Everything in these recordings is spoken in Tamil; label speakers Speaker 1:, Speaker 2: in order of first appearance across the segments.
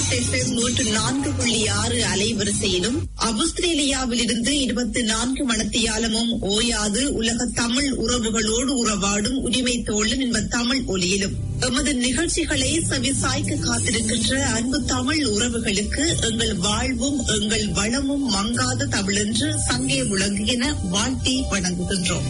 Speaker 1: ஈஸ்ட் எஃப்எம் நூற்று நான்கு புள்ளி ஆறு அலைவரிசையிலும் ஆஸ்திரேலியாவில் இருந்து இருபத்தி நான்கு மணத்தியாலமும் ஓயாது உலக தமிழ் உறவுகளோடு உறவாடும் உரிமை தோழன் என்ப தமிழ் ஒலியிலும் எமது நிகழ்ச்சிகளை செவிசாய்க்க காத்திருக்கின்ற அன்பு தமிழ் உறவுகளுக்கு எங்கள் வாழ்வும் எங்கள் வளமும் மங்காத தமிழென்று சங்கே முழங்குகின வாழ்த்தி வணங்குகின்றோம்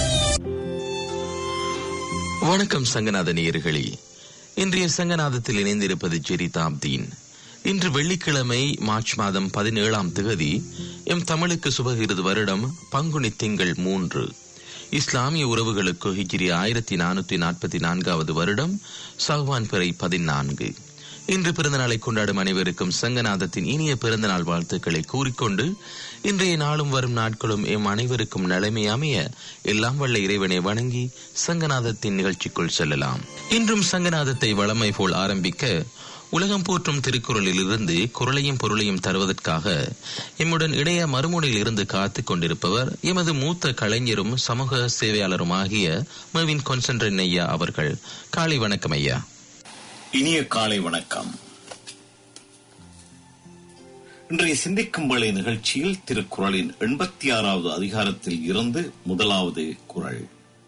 Speaker 2: வணக்கம் சங்கநாத நேயர்களே இன்றைய சங்கநாதத்தில் இணைந்திருப்பது ஜெரிதாப்தீன் இன்று வெள்ளிக்கிழமை மார்ச் மாதம் பதினேழாம் திகதி எம் தமிழுக்கு சுபகிருது வருடம் பங்குனி திங்கள் மூன்று இஸ்லாமிய உறவுகளுக்கு ஹிஜ்ரி ஆயிரத்தி நானூத்தி நாற்பத்தி நான்காவது வருடம் சஹ்வான் பிறை பதினான்கு இன்று பிறந்தநாளை கொண்டாடும் அனைவருக்கும் சங்கநாதத்தின் இனிய பிறந்தநாள் வாழ்த்துக்களை கூறிக்கொண்டு இன்றைய நாளும் வரும் நாட்களும் எம் அனைவருக்கும் நலமை அமைய எல்லாம் வல்ல இறைவனை வணங்கி சங்கநாதத்தின் நிகழ்ச்சிக்குள் செல்லலாம் இன்றும் சங்கநாதத்தை வளமை போல் ஆரம்பிக்க உலகம் போற்றும் திருக்குறளில் இருந்து குரலையும் பொருளையும் தருவதற்காக எம்முடன் இணைய மறுமுனையில் இருந்து காத்துக் கொண்டிருப்பவர் எமது மூத்த கலைஞரும் சமூக சேவையாளருமாகிய மேவின் கொன்சன்ட்ரன் ஐயா அவர்கள் காலை வணக்கம் ஐயா
Speaker 3: இனிய காலை வணக்கம் இன்றைய சிந்திக்கும் வேளை நிகழ்ச்சியில் திருக்குறளின் எண்பத்தி ஆறாவது அதிகாரத்தில் இருந்து முதலாவது குறள்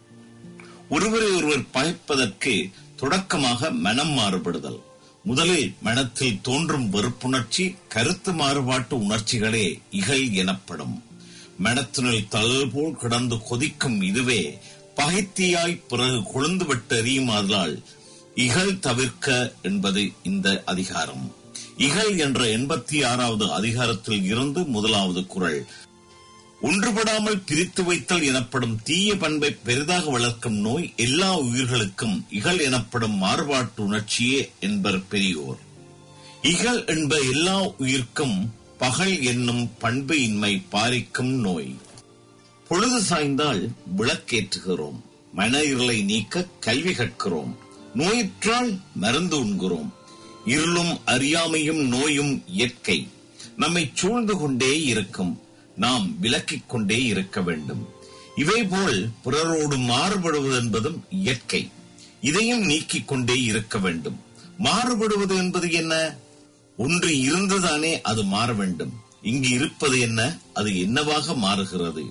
Speaker 3: ஒருவரை ஒருவர் பகைப்பதற்கு தொடக்கமாக மனம் மாறுபடுதல் முதலில் மனத்தில் தோன்றும் வெறுப்புணர்ச்சி கருத்து மாறுபாட்டு உணர்ச்சிகளே இகழ் எனப்படும் மனத்தினுள் தளல் போல் கிடந்து கொதிக்கும் இதுவே பகைத்தீயாய் பிறகு கொழுந்து விட்டு எறியுமாதலால் இகழ் தவிர்க்க என்பது இந்த அதிகாரம் இகழ் என்ற எண்பத்தி ஆறாவது அதிகாரத்தில் இருந்து முதலாவது குறள் ஒன்றுபடாமல் பிரித்து வைத்தல் எனப்படும் தீய பண்பை பெரிதாக வளர்க்கும் நோய் எல்லா உயிர்களுக்கும் இகழ் எனப்படும் மாறுபாட்டு உணர்ச்சியே என்பர் பெரியோர் இகழ் என்ப எல்லா உயிர்க்கும் பகல் என்னும் பண்பு இன்மை பாரிக்கும் நோய் பொழுது சாய்ந்தால் விளக்கேற்றுகிறோம் மன இருளை நீக்க கல்வி கற்கிறோம் நோயிற்றால் மருந்து உண்கிறோம் இருளும் அறியாமையும் நோயும் இயற்கை நம்மை சூழ்ந்து கொண்டே இருக்கும் நாம் விலக்கிக் கொண்டே இருக்க வேண்டும் இவைபோல் பிறரோடு மாறுபடுவது என்பதும் இயற்கை இதையும் நீக்கிக் கொண்டே இருக்க வேண்டும் மாறுபடுவது என்பது என்ன ஒன்று இருந்துதானே அது மாற வேண்டும் இங்கு இருப்பது என்ன அது என்னவாக மாறுகிறது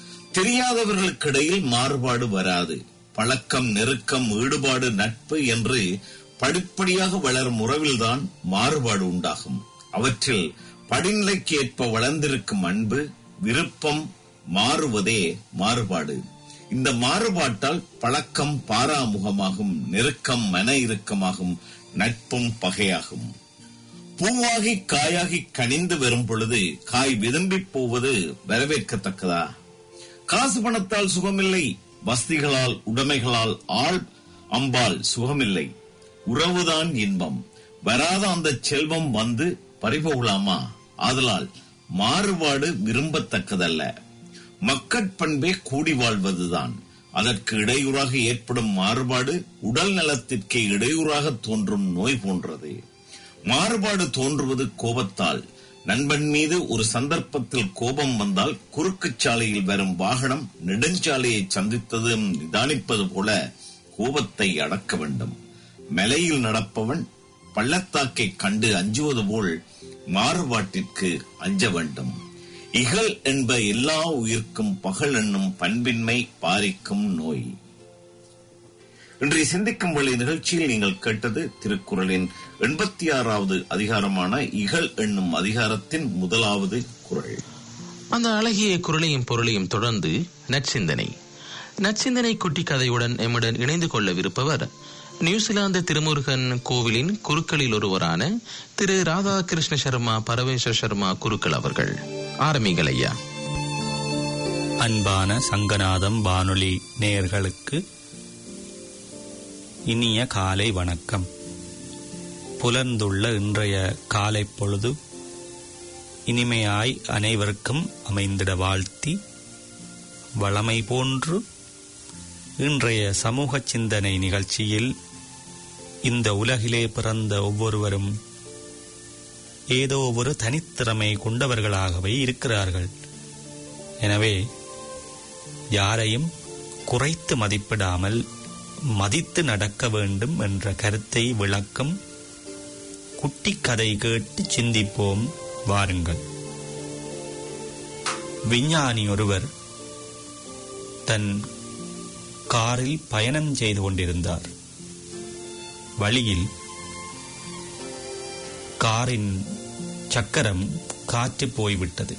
Speaker 3: தெரியாதவர்களுக்கிடையில் மாறுபாடு வராது பழக்கம் நெருக்கம் ஈடுபாடு நட்பு என்று படிப்படியாக வளரும் உறவில்தான் மாறுபாடு உண்டாகும் அவற்றில் படிநிலைக்கு ஏற்ப வளர்ந்திருக்கும் அன்பு விருப்பம் மாறுவதே மாறுபாடு இந்த மாறுபாட்டால் பழக்கம் பாராமுகமாகும் நெருக்கம் மன இறுக்கமாகும் நட்பும் பகையாகும் பூவாகி காயாகி கனிந்து வரும் பொழுது காய் விரும்பி போவது வரவேற்கத்தக்கதா காசு பணத்தால் சுகமில்லை வசதிகளால் உடைமைகளால் ஆள் அம்பால் சுகமில்லை உறவுதான் இன்பம் வராத அந்த செல்வம் வந்து பறிபோகலாமா ஆதலால் மாறுபாடு விரும்பத்தக்கதல்ல மக்கட்பண்பே கூடி வாழ்வதுதான் அதற்கு இடையூறாக ஏற்படும் மாறுபாடு உடல் நலத்திற்கே இடையூறாக தோன்றும் நோய் போன்றது மாறுபாடு தோன்றுவது கோபத்தால் நண்பன் மீது ஒரு சந்தர்ப்பத்தில் கோபம் வந்தால் குறுக்கு சாலையில் வரும் வாகனம் நெடுஞ்சாலையை சந்தித்தது நிதானிப்பது போல கோபத்தை அடக்க வேண்டும் மலையில் நடப்பவன் பள்ளத்தாக்கை கண்டு அஞ்சுவது போல் மாறுபாட்டிற்கு அஞ்ச வேண்டும் இகழ் என்ப எல்லா உயிர்க்கும் பகல் என்னும் பண்பின்மை பாரிக்கும் நோய் இன்றைய சிந்திக்கும் வழி நிகழ்ச்சியில் நீங்கள் கேட்டது திருக்குறளின் எண்பத்தி ஆறாவது அதிகாரமான இகழ் என்னும் அதிகாரத்தின் முதலாவது குரல்
Speaker 2: அந்த அழகிய குரலையும் பொருளையும் தொடர்ந்து நற்சிந்தனை நற்சிந்தனை குட்டி கதையுடன் எம்முடன் இணைந்து கொள்ளவிருப்பவர் நியூசிலாந்து திருமுருகன் கோவிலின் குருக்களில் ஒருவரான திரு ராதாகிருஷ்ண சர்மா பரமேஸ்வர் சர்மா குருக்கள் அவர்கள் ஆரம்பிங்கள் ஐயா
Speaker 4: அன்பான சங்கநாதம் வானொலி நேயர்களுக்கு இனிய காலை வணக்கம் புலர்ந்துள்ள இன்றைய காலை பொழுது இனிமையாய் அனைவருக்கும் அமைந்திட வாழ்த்தி வளமை போன்று இன்றைய சமூக சிந்தனை நிகழ்ச்சியில் இந்த உலகிலே பிறந்த ஒவ்வொருவரும் ஏதோ ஒரு தனித்திறமை கொண்டவர்களாகவே இருக்கிறார்கள் எனவே யாரையும் குறைத்து மதிப்பிடாமல் மதித்து நடக்க வேண்டும் என்ற கருத்தை விளக்கும் குட்டி கதை கேட்டு சிந்திப்போம் வாருங்கள் விஞ்ஞானி ஒருவர் தன் காரில் பயணம் செய்து கொண்டிருந்தார் வழியில் காரின் சக்கரம் காற்று போய்விட்டது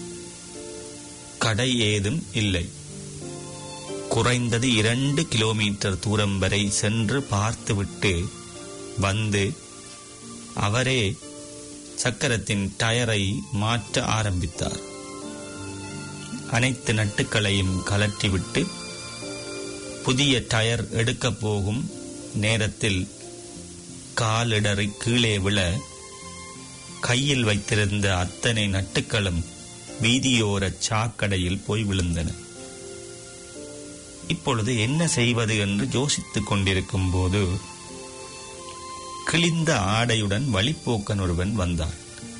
Speaker 4: கடை ஏதும் இல்லை குறைந்தது இரண்டு கிலோமீட்டர் தூரம் வரை சென்று பார்த்துவிட்டு வந்து அவரே சக்கரத்தின் டயரை மாற்ற ஆரம்பித்தார் அனைத்து நட்டுக்களையும் கலற்றிவிட்டு புதிய டயர் எடுக்கப் போகும் நேரத்தில் காலிடறி கீழே விழ கையில் வைத்திருந்த அத்தனை நட்டுக்களும் வீதியோர சாக்கடையில் போய் விழுந்தன இப்பொழுது என்ன செய்வது என்று யோசித்துக் கொண்டிருக்கும் போது கிழிந்த ஆடையுடன் வழிப்போக்கன் ஒருவன் வந்தான்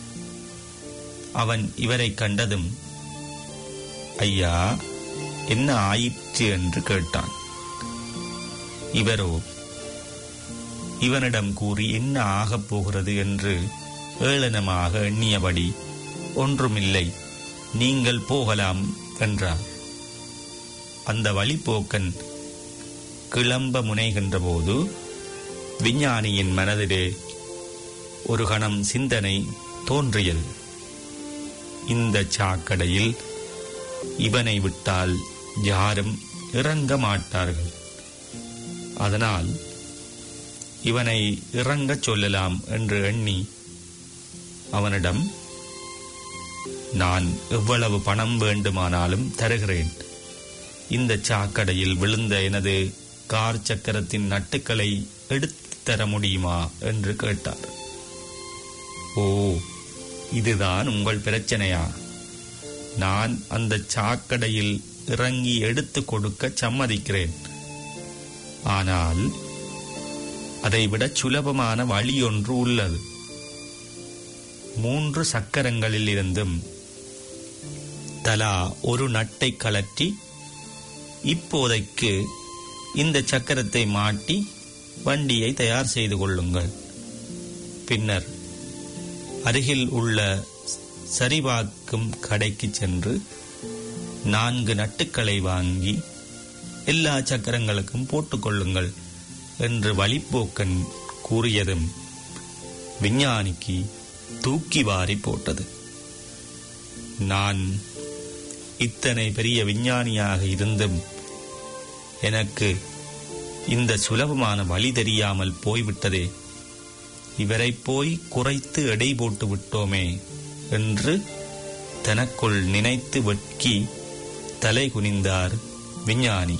Speaker 4: அவன் இவரை கண்டதும் ஐயா என்ன ஆயிற்று என்று கேட்டான் இவரோ இவனிடம் கூறி என்ன ஆகப் போகிறது என்று ஏளனமாக எண்ணியபடி ஒன்றுமில்லை நீங்கள் போகலாம் என்றார் அந்த வழிப்போக்கன் கிளம்ப முனைகின்ற போது விஞ்ஞானியின் மனதிலே ஒரு கணம் சிந்தனை தோன்றியது இந்த சாக்கடையில் இவனை விட்டால் யாரும் இறங்க மாட்டார்கள் அதனால் இவனை இறங்கச் சொல்லலாம் என்று எண்ணி அவனிடம் நான் எவ்வளவு பணம் வேண்டுமானாலும் தருகிறேன் இந்த சாக்கடையில் விழுந்த எனது கார் சக்கரத்தின் நட்டுக்களை எடுத்து தர முடியுமா என்று கேட்டார் ஓ இதுதான் உங்கள் பிரச்சனையா நான் அந்த சாக்கடையில் இறங்கி எடுத்து கொடுக்க சம்மதிக்கிறேன் ஆனால் அதைவிட சுலபமான வழி ஒன்று உள்ளது மூன்று சக்கரங்களில் இருந்தும் தலா ஒரு நட்டை கலற்றி இப்போதைக்கு இந்த சக்கரத்தை மாட்டி வண்டியை தயார் செய்து கொள்ளுங்கள் பின்னர் அருகில் உள்ள சரிபார்க்கும் கடைக்கு சென்று நான்கு நட்டுக்களை வாங்கி எல்லா சக்கரங்களுக்கும் போட்டுக்கொள்ளுங்கள் என்று வழிப்போக்கன் கூறியதும் விஞ்ஞானிக்கு தூக்கி வாரி போட்டது நான் இத்தனை பெரிய விஞ்ஞானியாக இருந்தும் எனக்கு இந்த சுலபமான வழி தெரியாமல் போய்விட்டதே இவரை போய் குறைத்து எடை போட்டு விட்டோமே என்று தனக்குள் நினைத்து வெட்கி தலை குனிந்தார் விஞ்ஞானி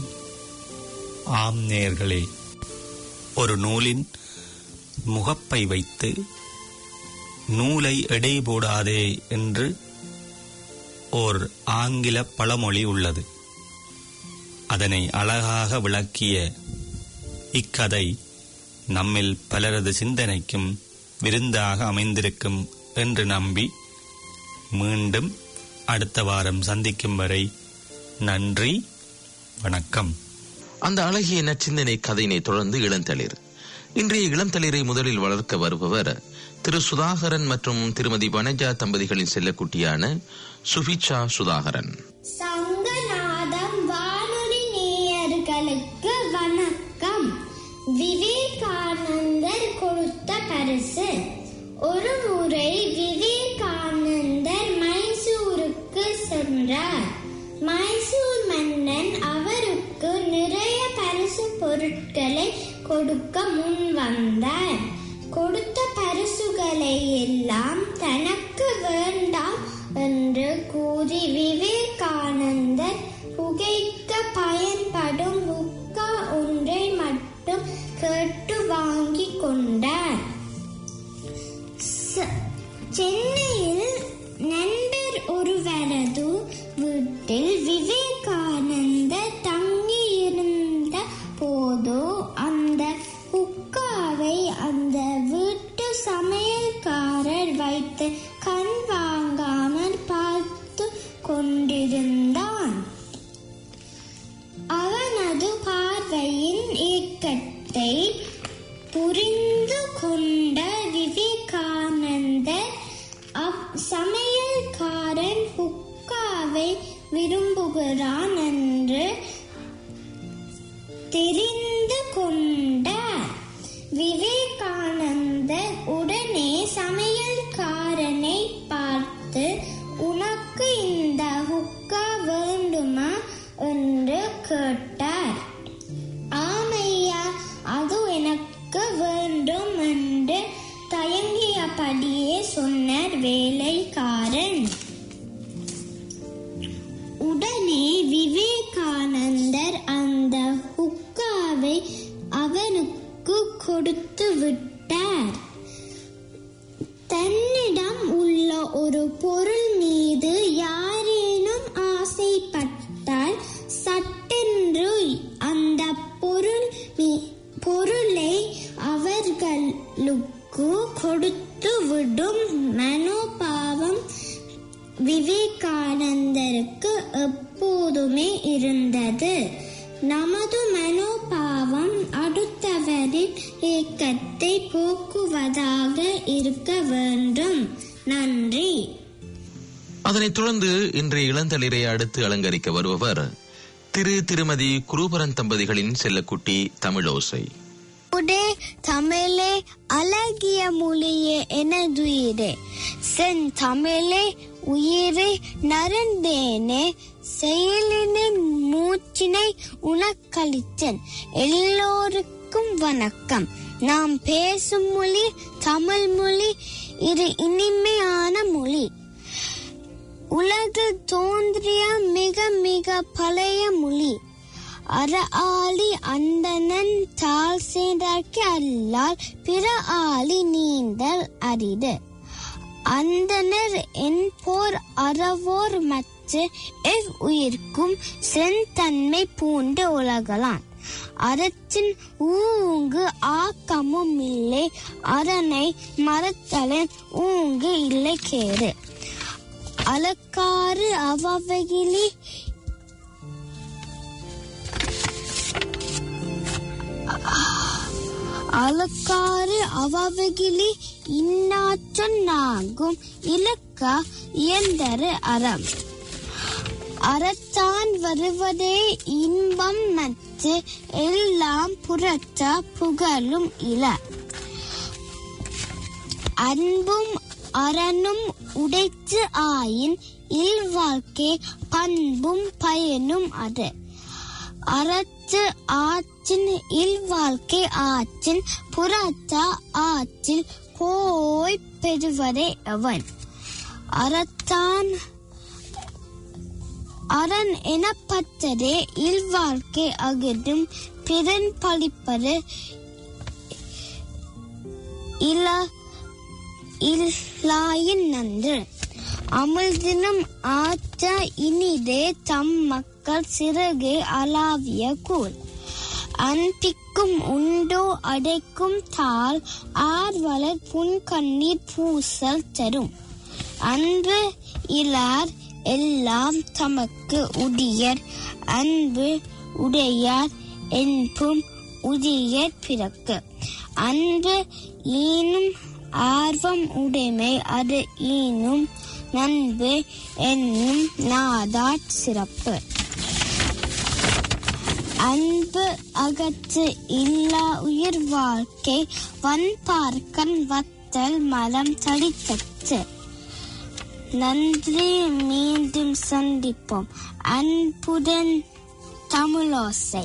Speaker 4: ஆம் நேர்களே ஒரு நூலின் முகப்பை வைத்து நூலை எடை போடாதே என்று ஓர் ஆங்கில பழமொழி உள்ளது அதனை அழகாக விளக்கிய இக்கதை நம்மில் பலரது சிந்தனைக்கும் விருந்தாக அமைந்திருக்கும் என்று நம்பி மீண்டும் அடுத்த வாரம் சந்திக்கும் வரை நன்றி வணக்கம்
Speaker 2: அந்த அழகிய நச்சிந்தனை கதையினை தொடர்ந்து இளந்தளிர் இன்றைய இளந்தளிரை முதலில் வளர்க்க வருபவர் திரு சுதாகரன் மற்றும் திருமதி வனஜா தம்பதிகளின் செல்லக்குட்டியான சுபிச்சா சுதாகரன்
Speaker 5: சங்கநாதம் வானொலி நேயர்களுக்கு வணக்கம் விவேகானந்தர் கொடுத்த பரிசு ஒரு முறை விவேகானந்தர் மைசூருக்கு சென்றார் மைசூர் மன்னன் அவருக்கு நிறைய பரிசு பொருட்களை கொடுக்க முன் வந்தார் கொடுத்த பரிசுகளை எல்லாம் தனக்கு வேண்டாம் என்று கூறி விவேகானந்தர் புகைக்க பயன்படும் ஹுக்கா ஒன்றை மட்டும் கேட்டு வாங்கி கொண்டார் ச- சென்னையில் நண்பர் ஒருவரது வீட்டில் விவேகானந்தர் தங்கியிருந்த போதோ அந்த ஹுக்காவை அந்த வீட்டு சமையல்காரர் வைத்து கண் வாங்காமல் பார்த்து கொண்டிருந்தான் அவனது பார்வையின் ஏக்கத்தை புரிந்து கொண்ட விவேகானந்தர் போகிறான் என்று தெரிந்து கொண்டார் விவேகானந்தர் உடனே சமையல்காரனை பார்த்து உனக்கு இந்த ஹுக்கா வேண்டுமா என்று கேட்டார் ஆமையா அது எனக்கு வேண்டும் என்று தயங்கியபடியே சொன்னார் வேலைக்காரன் உடனே விவேகானந்தர் அந்த ஹுக்காவை அவனுக்கு கொடுத்து விட்டார் தன்னிடம் உள்ள ஒரு பொருள் மீது யாரேனும் ஆசைப்பட்டால் சட்டென்று அந்த பொருள் மீ- பொருளை அவர்களுக்கு கொடுத்து விடும் மனோபாவம் விவேகானந்தருக்கு எப்போதுமே இருந்தது நமது மனோபாவம் அடுத்தவரின் ஏக்கத்தை போக்குவதாக இருக்க வேண்டும் நன்றி
Speaker 2: அதனைத் தொடர்ந்து இன்றைய இளந்தளிரை அடுத்து அலங்கரிக்க வருபவர் திரு திருமதி குரூபரன் தம்பதிகளின் செல்லக்குட்டி தமிழோசை
Speaker 5: உடே தமிழே அழகிய மொழியே எனதுயிரே சென் தமிழே உயிரே நரந்தேனே செயலினை மூச்சினை உனக்களித்தேன் எல்லோருக்கும் வணக்கம் நாம் பேசும் மொழி தமிழ் மொழி இது இனிமையான மொழி உலகில் தோன்றிய மிக மிக பழைய மொழி அற ஆளி அந்தணன் தாள் சேர்ந்தார்க்கு அல்லால் பிற ஆளி நீந்தல் அரிது அந்தனர் என்போர் அறவோர் மற்ற எவ் உயிர்க்கும் செந்தன்மை பூண்டு உலகலான் அறத்தின் ஊங்கு ஆக்கமும் இல்லை அரணை மரத்தலன் ஊங்கு இல்லை கேடு அலக்காறு அவவகிலி அலக்காறு அவவகிலி இன்னாற்றொன்னாகும் இலக்க இயந்தரு அறம் அறத்தான் வருவதே இன்பம் நச்சு எல்லாம் புறத்த புகழும் இல அன்பும் அறனும் உடைத்து ஆயின் இல்வாழ்க்கை பண்பும் பயனும் அது அறத்து ஆற்றின் இல்வாழ்க்கை ஆற்றின் புறத்த ஆற்றில் போய் பெறுவதே அவன் அறத்தான் அரண் எனப்பட்டதே இல்வாழ்க்கை அகடும் பிறன் பழிப்பது இல இல்லாயின் நன்று அமிழ்தினும் ஆற்ற இனிதே தம் மக்கள் சிறகே அளாவிய கூழ் அன்பிக்கும் உண்டோ அடைக்கும் தாள் ஆர்வலர் புன்கண்ணீர் பூசல் தரும் அன்பு இலார் எல்லாம் தமக்கு உடையர் அன்பு உடையார் என்பும் உடையர் பிறக்கு அன்பு ஈனும் ஆர்வம் உடைமை அது ஈனும் நண்பு என்னும் நாதாட் சிறப்பு அன்பு அகற்று இல்லா உயிர் வாழ்க்கை வன்பார்க்கன் வத்தல் மலம் தடித்தச்சு நன்றி மீண்டும் சந்திப்போம் அன்புடன் தமிழோசை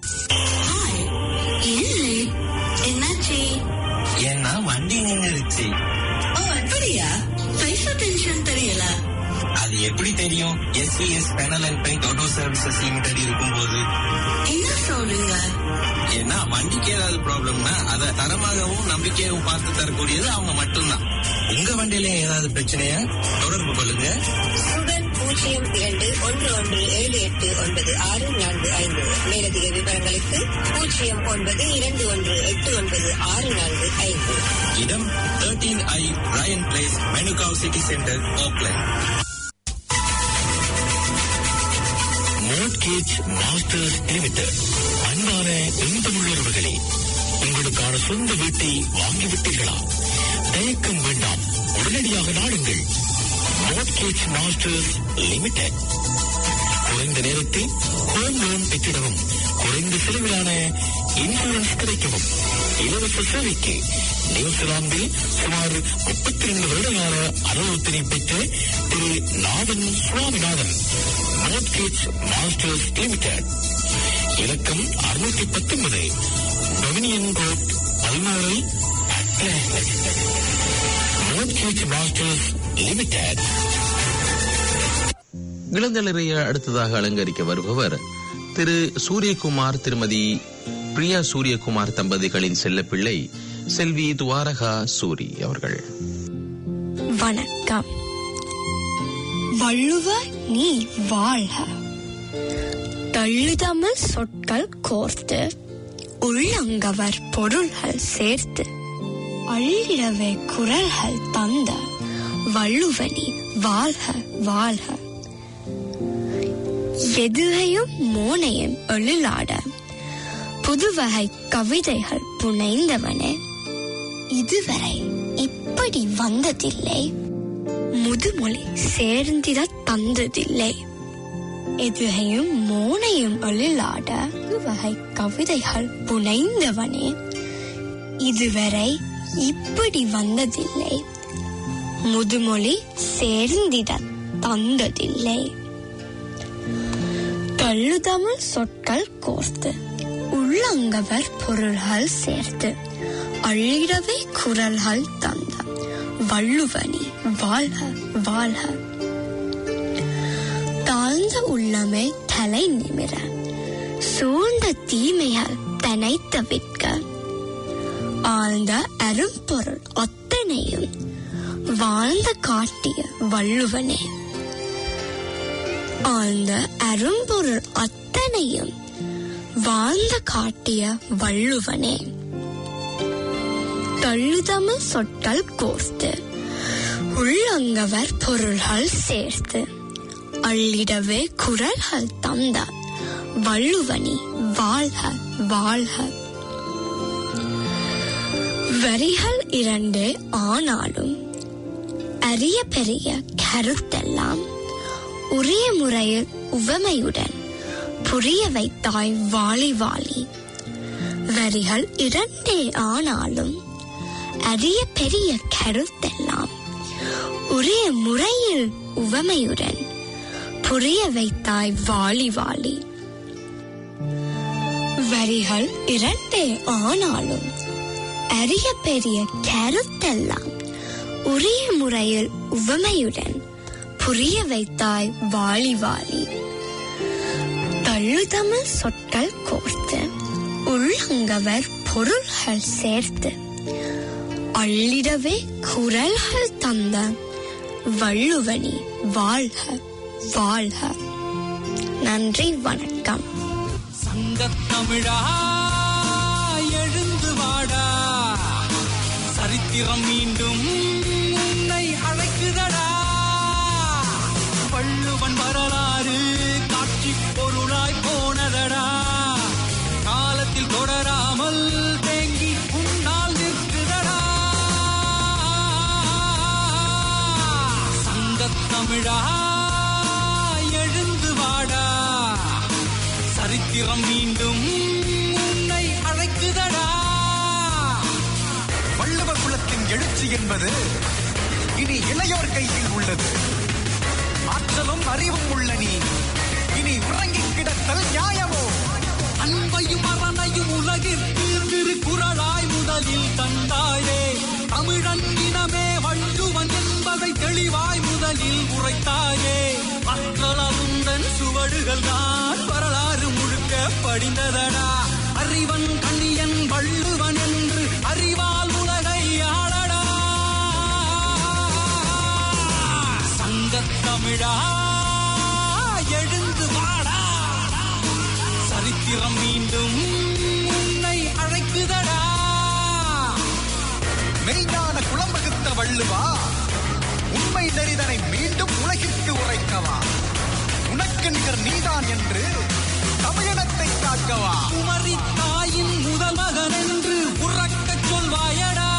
Speaker 6: இல்லை என்னாச்சு
Speaker 4: ஏன்னா வண்டி நின்றுச்சு
Speaker 6: ஓ அப்படியா பைசா பென்ஷன் தெரியல
Speaker 4: அது எப்படி தெரியும் SVS panel and paint auto services limited இருக்கும்போது
Speaker 6: என்ன சொல்றீங்க
Speaker 4: ஏன்னா வண்டிக்கு ஏதாவது ப்ராப்ளம்னா அதை தரமாகவும் நம்பிக்கையாகவும் பார்த்து தரக்கூடியது அவங்க மட்டும்தான் உங்க வண்டியில ஏதாவது பிரச்சனையா தொடர்பு கொள்ளுங்க
Speaker 7: சுடன் பூஜ்ஜியம் இரண்டு ஒன்று ஒன்று ஏழு எட்டு ஒன்பது ஆறு நான்கு ஐந்து மேலதிக விவரங்களுக்கு பூஜ்ஜியம் ஒன்பது இரண்டு ஒன்று எட்டு ஒன்பது ஆறு நான்கு ஐந்து
Speaker 4: இடம் thirteen I Ryan place Manukau city centre Auckland
Speaker 8: mortgage masters limited அன்பான இன்பமுள்ளவர்களே உங்களுக்கான சொந்த வீட்டை வாங்கிவிட்டீர்களா தயக்கம் வேண்டாம் உடனடியாக நாடுங்கள் மோட்கேஜ் மாஸ்டர்ஸ் லிமிடெட் குறைந்த நேரத்தில் ஹோம் லோன் பெற்றிடவும் குறைந்த செலவிலான இன்சூரன்ஸ் கிடைக்கவும் இலவச சேவைக்கு நியூசிலாந்தில் சுமார் முப்பத்தி ரெண்டு வருடகால அனுபவத்தினை பெற்ற Thiru Nathan Swaminathan mortgage masters limited இலக்கம் அறுநூத்தி பத்தொன்பது Dominion road Balmoral mortgage masters limited
Speaker 2: இளந்தளிரைய அடுத்ததாக அலங்கரிக்க வருபவர் திரு சூரியகுமார் திருமதி பிரியா சூரியகுமார் தம்பதிகளின் செல்லப்பிள்ளை செல்வி துவாரகா சூரி அவர்கள்
Speaker 5: வணக்கம் வள்ளுவ நீ வாழ்க தள்ளுதமிழ் சொற்கள் கோர்த்து உள்ளங்கவர் பொருள்கள் சேர்த்து அள்ளிடவே குரல்கள் தந்த வள்ளுவனி வாழ்க வாழ்க எதுகையும் மோனையும் எழிலாட புதுவகை கவிதைகள் புனைந்தவனே இதுவரை இப்படி வந்ததில்லை முதுமொழி சேர்ந்திட தந்ததில்லை எதுகையும் மோனையும் எழிலாட புதுவகை கவிதைகள் புனைந்தவனே இதுவரை இப்படி வந்ததில்லை முதுமொழி சேர்ந்திட தந்ததில்லை தள்ளுதமிழ் சொற்கள் கோர்த்து உள்ளங்கவர் பொருள்கள் சேர்த்து அள்ளிடவே குரல்கள் தந்த வள்ளுவனி வாழ்க வாழ்க தாழ்ந்த உள்ளமே தலை நிமிர சூழ்ந்த தீமைகள் தனை தவிர்க்க ஆழ்ந்த அரும்பொருள் அத்தனையும் வாழ்ந்த காட்டிய வள்ளுவனே ஆழ்ந்த அரும்பொருள் அத்தனையும் வாழ்ந்த காட்டிய வள்ளுவனே தள்ளுதமிழ் சொற்கள் கோர்த்து உள்ளங்கவர் பொருள்கள் சேர்த்து அள்ளிடவே குரல்கள் தந்த வள்ளுவனி வாழ்க வாழ்க வரிகள் இரண்டு ஆனாலும் அரிய பெரிய கருத்தெல்லாம் உரிய முறையில் உவமையுடன் புரிய வைத்தாய் வாலி வாலி வரிகள் இரண்டே ஆனாலும் அரிய பெரிய கருத்தெல்லாம் உரிய முறையில் உவமையுடன் புரிய வைத்தாய் வாலி வாலி வரிகள் இரண்டே ஆனாலும் அரிய பெரிய கருத்தெல்லாம் உரிய முறையில் உவமையுடன் புரிய வைத்தாய் வாலி வாலி தள்ளுதமிழ் சொற்கள் கோர்த்து உள்ளங்கவர் பொருள்கள் சேர்த்து அள்ளிடவே குரல்கள் தந்த வள்ளுவனி வாழ்க வாழ்க நன்றி வணக்கம்
Speaker 9: சங்கத்தமிழா எழுந்து வாடா சரித்திரம் மீண்டும் உன்னை அழைக்குதடா வள்ளுவன் வரலாறு காட்சி பொருளாய் போனதடா காலத்தில் தொடராமல் தேங்கி உன்னால் நிற்குதடா சங்கத்தமிழா எழுந்து வாடா சரித்திரம் மீண்டும் உன்னை அழைக்குதடா
Speaker 10: வள்ளுவ குலத்தின் எழுச்சி என்பது இனி இளையோர் கையில் உள்ளது ஆற்றலும் அறிவும் உள்ள நீ இனி உறங்கிக் கிடத்தல் நியாயமோ
Speaker 9: அன்பையும் அறனையும் உலகிற்கு திருக்குறளாய் முதலில் தந்தாயே தமிழன் இனமே வள்ளுவன் என்பதை தெளிவாய் முதலில் உரைத்தாயே அற்றளவுந்தன் சுவடுகள் தான் வரலாறு முழுக்க படிந்ததடா அறிவன் கண்ணியன் வள்ளுவன் என்று அறிவால் உலகை ஆளடா சங்கத்தமிழா எழுந்து வாடா சரித்திரம் மீண்டும் உன்னை அழைக்குதடா
Speaker 10: மெய்ஞான குளம்பகுத்த வள்ளுவா உண்மை நெறிதனை மீண்டும் உலகிற்கு உரைக்கவா உனக்கு நிகர் நீதான் என்று தமிழினத்தை காக்கவா
Speaker 9: குமரி தாயின் முதல் மகன் என்று உறக்கச் சொல்வாயடா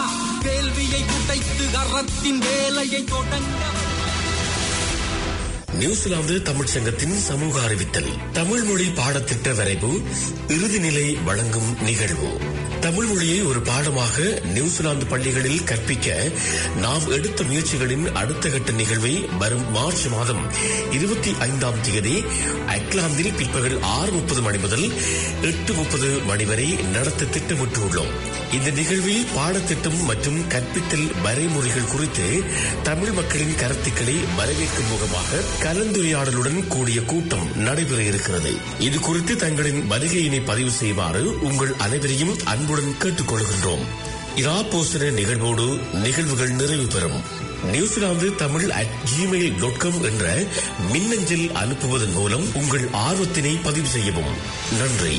Speaker 9: வேள்வியை குடைத்து அறத்தின் வேலையை தொடங்க
Speaker 8: நியூசிலாந்து தமிழ் சங்கத்தின் சமூக அறிவித்தல் தமிழ் மொழி பாடத்திட்ட வரைவு இறுதி நிலை வழங்கும் நிகழ்வு தமிழ் மொழியை ஒரு பாடமாக நியூசிலாந்து பள்ளிகளில் கற்பிக்க நாம் எடுத்த முயற்சிகளின் அடுத்த கட்ட நிகழ்வை வரும் மார்ச் மாதம் இருபத்தி ஐந்தாம் தேதி அக்லாந்தில் பிற்பகல் ஆறு முப்பது மணி முதல் எட்டு முப்பது மணி வரை நடத்த திட்டமிட்டுள்ளோம் இந்த நிகழ்வில் பாடத்திட்டம் மற்றும் கற்பித்தல் வரைமுறைகள் குறித்து தமிழ் மக்களின் கருத்துக்களை வரவேற்கும் முகமாக கலந்துரையாடலுடன் கூடிய கூட்டம் நடைபெற இருக்கிறது இது குறித்து தங்களின் வருகையினை பதிவு செய்யுமாறு உங்கள் அனைவரையும் அன்புடன் கேட்டுக்கொள்கின்றோம் இராப்போசன நிகழ்வோடு நிகழ்வுகள் நிறைவு பெறும் New Zealand Tamil at Gmail dot com என்ற மின்னஞ்சல் அனுப்புவதன் மூலம் உங்கள் ஆர்வத்தினை பதிவு செய்யவும் நன்றி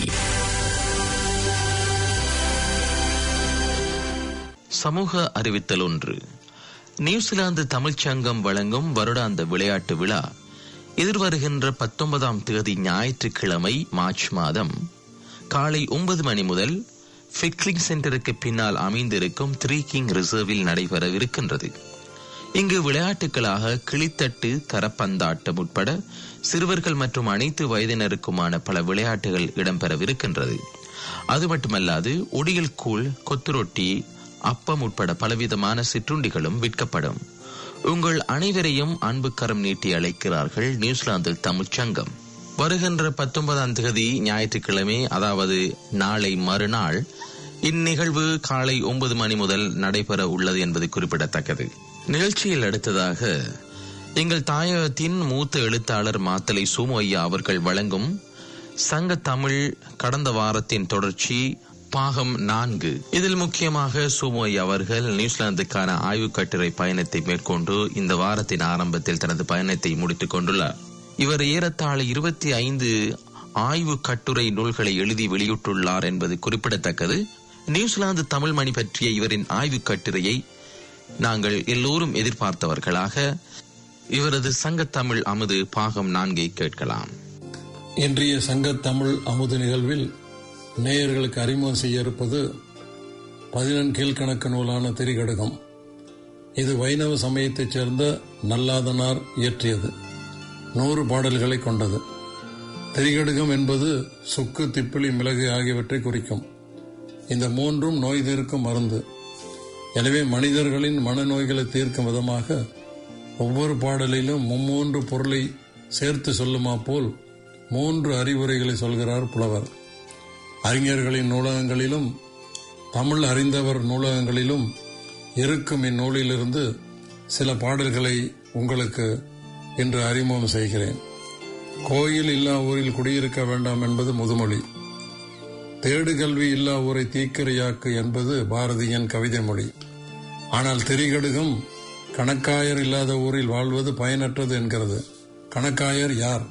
Speaker 2: சமூக அறிவித்தல் ஒன்று நியூசிலாந்து தமிழ்ச் சங்கம் வழங்கும் வருடாந்த விளையாட்டு விழா எதிர்வருகின்ற பத்தொன்பதாம் தேதி ஞாயிற்றுக்கிழமை மார்ச் மாதம் காலை ஒன்பது மணி முதல் ஃபிக்லிங் சென்டருக்கு பின்னால் அமைந்திருக்கும் த்ரீ கிங் ரிசர்வில் நடைபெறவிருக்கின்றது இங்கு விளையாட்டுகளாக கிளித்தட்டு கரப்பந்தாட்டம் உட்பட சிறுவர்கள் மற்றும் அனைத்து வயதினருக்குமான பல விளையாட்டுகள் இடம்பெறவிருக்கின்றது அது மட்டுமல்லாது ஒடியல் கூழ் கொத்துரொட்டி அப்பம் உட்பட பலவிதமான சிற்றுண்டிகளும் விற்கப்படும் உங்கள் அனைவரையும் அன்பு கரம் நீட்டி அழைக்கிறார்கள் நியூசிலாந்து தமிழ்ச் சங்கம் வருகின்ற பத்தொன்பதாம் தேதி ஞாயிற்றுக்கிழமை அதாவது நாளை மறுநாள் இந்நிகழ்வு காலை ஒன்பது மணி முதல் நடைபெற உள்ளது என்பது குறிப்பிடத்தக்கது நிகழ்ச்சியில் அடுத்ததாக எங்கள் தாயகத்தின் மூத்த எழுத்தாளர் மாத்தலை சோமு ஐயா அவர்கள் வழங்கும் சங்க தமிழ் கடந்த வாரத்தின் தொடர்ச்சி பாகம் நான்கு இதில் முக்கியமாக சோமு ஐயா அவர்கள் நியூசிலாந்துக்கான ஆய்வு கட்டுரை பயணத்தை மேற்கொண்டு இந்த வாரத்தின் ஆரம்பத்தில் தனது பயணத்தை முடித்துக் கொண்டுள்ளார் இவர் ஏறத்தாழ இருபத்தி ஐந்து ஆய்வு கட்டுரை நூல்களை எழுதி வெளியிட்டுள்ளார் என்பது குறிப்பிடத்தக்கது நியூசிலாந்து தமிழ் மணி பற்றிய இவரின் ஆய்வு கட்டுரையை நாங்கள் எல்லோரும் எதிர்பார்த்தவர்களாக இவரது சங்கத்தமிழ் அமுது பாகம் நான்கை கேட்கலாம்
Speaker 11: இன்றைய சங்கத்தமிழ் அமுது நிகழ்வில் நேயர்களுக்கு அறிமுகம் செய்ய இருப்பது பதினெண் கீழ்கணக்கு நூலான திரிகடுகம் இது வைணவ சமயத்தைச் சேர்ந்த நல்லாதனார் இயற்றியது நூறு பாடல்களை கொண்டது திரிகடுகம் என்பது சுக்கு திப்பிலி மிளகு ஆகியவற்றை குறிக்கும் இந்த மூன்றும் நோய் தீர்க்கும் மருந்து எனவே மனிதர்களின் மனநோய்களை தீர்க்கும் விதமாக ஒவ்வொரு பாடலிலும் மும்மூன்று பொருளை சேர்த்து சொல்லுமா போல் மூன்று அறிவுரைகளை சொல்கிறார் புலவர் அறிஞர்களின் நூலகங்களிலும் தமிழ் அறிந்தவர் நூலகங்களிலும் இருக்கும் இந்நூலிலிருந்து சில பாடல்களை உங்களுக்கு இன்று அறிமுகம் செய்கிறேன் கோயில் இல்லா ஊரில் குடியிருக்க வேண்டாம் என்பது முதுமொழி தேடு கல்வி இல்லா ஊரை தீக்கிரையாக்கு என்பது பாரதியின் கவிதை மொழி ஆனால் திரிகடுகம் கணக்காயர் இல்லாத ஊரில் வாழ்வது பயனற்றது என்கிறது கணக்காயர் யார்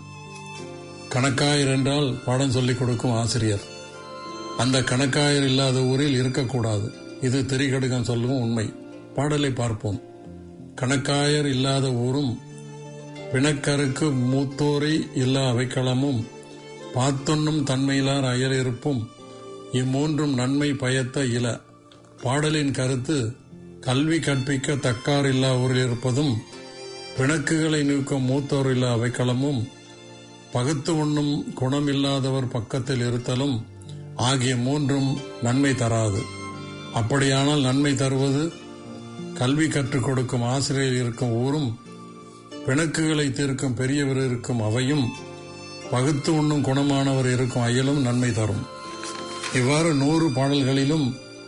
Speaker 11: கணக்காயர் என்றால் பாடம் சொல்லிக் கொடுக்கும் ஆசிரியர் அந்த கணக்காயர் இல்லாத ஊரில் இருக்கக்கூடாது இது திரிகடுகம் சொல்லும் உண்மை பாடலை பார்ப்போம் கணக்காயர் இல்லாத ஊரும் பிணக்கருக்கு மூத்தோரை இல்லா அவைக்களமும் பாத்தொன்னும் தன்மையிலார் அயலிருப்பும் இம்மூன்றும் நன்மை பயத்த இல பாடலின் கருத்து கல்வி கற்பிக்க தக்கார் இல்லா ஊரில் இருப்பதும் பிணக்குகளை நீக்கும் மூத்தோர் இல்லா அவைக்களமும் பகுத்து உண்ணும் குணமில்லாதவர் பக்கத்தில் இருத்தலும் ஆகிய மூன்றும் நன்மை தராது அப்படியானால் நன்மை தருவது கல்வி கற்றுக் கொடுக்கும் ஆசிரியர் இருக்கும் ஊரும் பிணக்குகளை தீர்க்கும் பெரியவர் இருக்கும் அவையும் பகுத்து உண்ணும் குணமானவர் இருக்கும் அயலும் நன்மை தரும் இவ்வாறு நூறு பாடல்களிலும்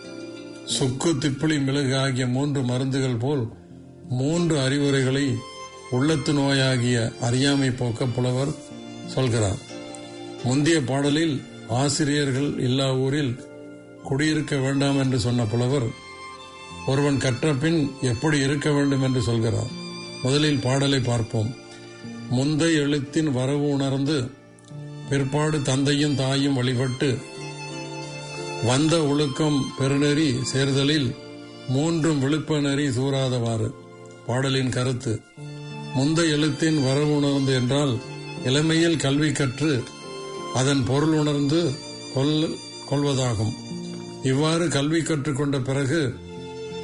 Speaker 11: சுக்கு திப்பிலி மிளகு ஆகிய மூன்று மருந்துகள் போல் மூன்று அறிவுரைகளை உள்ளத்து நோயாகிய அறியாமை போக்க புலவர் சொல்கிறார் முந்தைய பாடலில் ஆசிரியர்கள் இல்லா ஊரில் குடியிருக்க வேண்டாம் என்று சொன்ன புலவர் ஒருவன் கற்ற பின் எப்படி இருக்க வேண்டும் என்று சொல்கிறார் முதலில் பாடலை பார்ப்போம் முந்தை எழுத்தின் வரவு உணர்ந்து பிற்பாடு தந்தையும் தாயும் வழிபட்டு வந்த ஒழுக்கம் பெருநெறி சேர்தலில் மூன்றும் விழுப்ப நெறி சூறாதவாறு பாடலின் கருத்து முந்த எழுத்தின் வரவு உணர்ந்து என்றால் இளமையில் கல்வி கற்று அதன் பொருள் உணர்ந்து கொல் கொள்வதாகும் இவ்வாறு கல்வி கற்றுக்கொண்ட பிறகு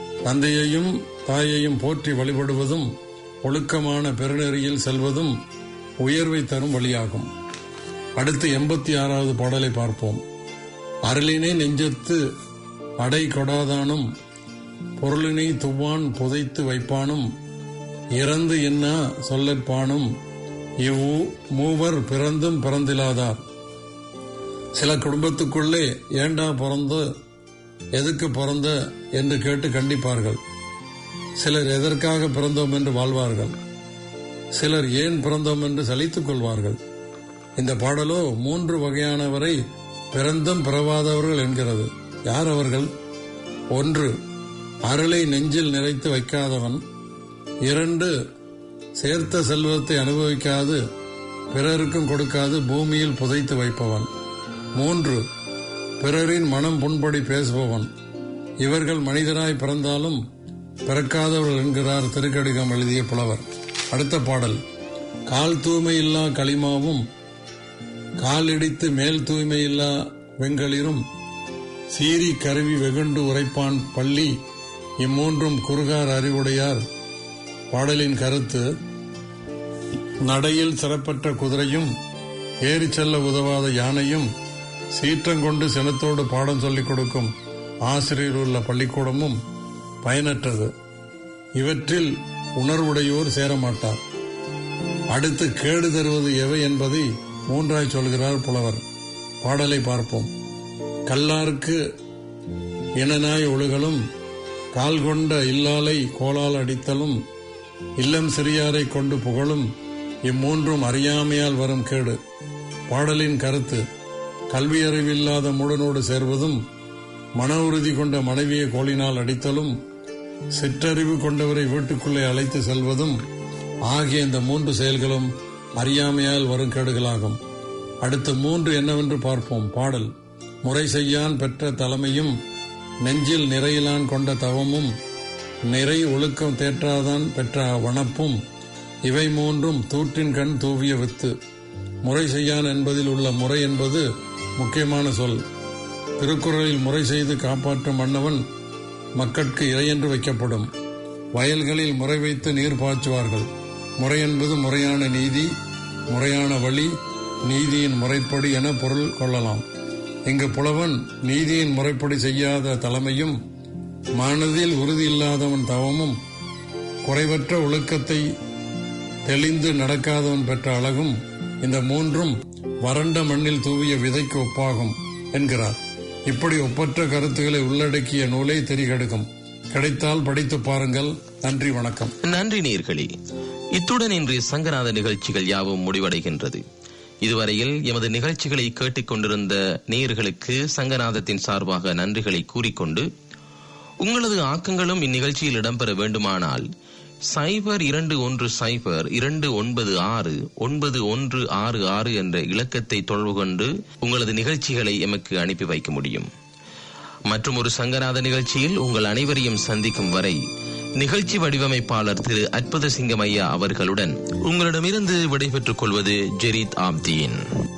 Speaker 11: தந்தையையும் தாயையும் போற்றி வழிபடுவதும் ஒழுக்கமான பெருநெறியில் செல்வதும் உயர்வை தரும் வழியாகும் அடுத்து எண்பத்தி ஆறாவது பாடலை பார்ப்போம் அருளினை நெஞ்சத்து அடை கொடாதானும் பொருளினை துவான் புதைத்து வைப்பானும் இறந்து என்ன சொல்லற்பானும் இவ் மூவர் பிறந்தும் பிறந்திலாதார் சில குடும்பத்துக்குள்ளே ஏண்டா பிறந்த எதுக்கு பிறந்த என்று கேட்டு கண்டிப்பார்கள் சிலர் எதற்காக பிறந்தோம் என்று வாழ்வார்கள் சிலர் ஏன் பிறந்தோம் என்று சலித்துக் கொள்வார்கள் இந்த பாடலோ மூன்று வகையானவரை பிறந்தும் பிறவாதவர்கள் என்கிறது யார் அவர்கள் ஒன்று அருளை நெஞ்சில் நிறைத்து வைக்காதவன் இரண்டு சேர்த்த செல்வத்தை அனுபவிக்காது பிறருக்கும் கொடுக்காது பூமியில் புதைத்து வைப்பவன் மூன்று பிறரின் மனம் புண்படி பேசுபவன் இவர்கள் மனிதராய் பிறந்தாலும் பிறக்காதவர்கள் என்கிறார் திருக்கடிகம் எழுதிய புலவர் அடுத்த பாடல் கால் தூய்மையில்லா களிமாவும் கால் இடித்து மேல் தூய்மையில்லா வெங்களிரும் சீரி கருவி வெகுண்டு உரைப்பான் பள்ளி இம்மூன்றும் குறுகார் அறிவுடையார் பாடலின் கருத்து நடையில் சிறப்பற்ற குதிரையும் ஏறி செல்ல உதவாத யானையும் சீற்றங்கொண்டு சினத்தோடு பாடம் சொல்லிக் கொடுக்கும் ஆசிரியர் உள்ள பள்ளிக்கூடமும் பயனற்றது இவற்றில் உணர்வுடையோர் சேரமாட்டார் அடுத்து கேடு தருவது எவை என்பதை மூன்றாய் சொல்கிறார் புலவர் பாடலை பார்ப்போம் கல்லாருக்கு இனநாய் ஒழுகலும் கால் கொண்ட இல்லாலை கோலால் அடித்தலும் இல்லம் சிறியாரை கொண்டு புகழும் இம்மூன்றும் அறியாமையால் வரும் கேடு பாடலின் கருத்து கல்வி அறிவில்லாத முடனோடு சேர்வதும் மன உறுதி கொண்ட மனைவியை கோலினால் அடித்தலும் சிற்றறிவு கொண்டவரை வீட்டுக்குள்ளே அழைத்து செல்வதும் ஆகிய இந்த மூன்று செயல்களும் அறியாமையால் வரும் கேடுகளாகும் அடுத்த மூன்று என்னவென்று பார்ப்போம் பாடல் முறை செய்யான் பெற்ற தலைமையும் நெஞ்சில் நிறையிலான் கொண்ட தவமும் நிறை ஒழுக்கம் தேற்றாதான் பெற்ற வனப்பும் இவை மூன்றும் தூற்றின் கண் தூவிய வித்து முறை செய்யான் என்பதில் உள்ள முறை என்பது முக்கியமான சொல் திருக்குறளில் முறை செய்து காப்பாற்றும் மன்னவன் மக்கட்கு இறையென்று வைக்கப்படும் வயல்களில் முறை வைத்து நீர் பாய்ச்சுவார்கள் முறை என்பது முறையான நீதி முறையான வழி நீதியின் முறைப்படி என பொருள் கொள்ளலாம் இங்கு புலவன் நீதியின் முறைப்படி செய்யாத தலைமையும் மனதில் உறுதி இல்லாதவன் தவமும் குறைவற்ற ஒழுக்கத்தை தெளிந்து நடக்காதவன் பெற்ற அழகும் இந்த மூன்றும் வறண்ட மண்ணில் தூவிய விதைக்கு ஒப்பாகும் என்கிறார் இப்படி ஒப்பற்ற கருத்துக்களை உள்ளடக்கிய நூலை தெரிகெடுக்கும் கிடைத்தால் படித்து பாருங்கள் நன்றி வணக்கம்
Speaker 2: நன்றி நேர்களே இத்துடன் இன்றைய சங்கநாத நிகழ்ச்சிகள் யாவும் முடிவடைகின்றது இதுவரையில் எமது நிகழ்ச்சிகளை கேட்டுக்கொண்டிருந்த நேயர்களுக்கு சங்கநாதத்தின் சார்பாக நன்றிகளை கூறிக்கொண்டு உங்களது ஆக்கங்களும் இந்நிகழ்ச்சியில் இடம்பெற வேண்டுமானால் சைபர் இரண்டு ஒன்று சைபர் இரண்டு ஒன்பது ஆறு ஒன்பது ஒன்று ஆறு ஆறு என்ற இலக்கத்தை தொடர்பு கொண்டு உங்களது நிகழ்ச்சிகளை எமக்கு அனுப்பி வைக்க முடியும் மற்றும் ஒரு சங்கநாத நிகழ்ச்சியில் உங்கள் அனைவரையும் சந்திக்கும் வரை நிகழ்ச்சி வடிவமைப்பாளர் திரு அற்புத சிங்கமையா அவர்களுடன் உங்களிடமிருந்து விடைபெற்றுக் கொள்வது ஜெரீத் ஆப்தீன்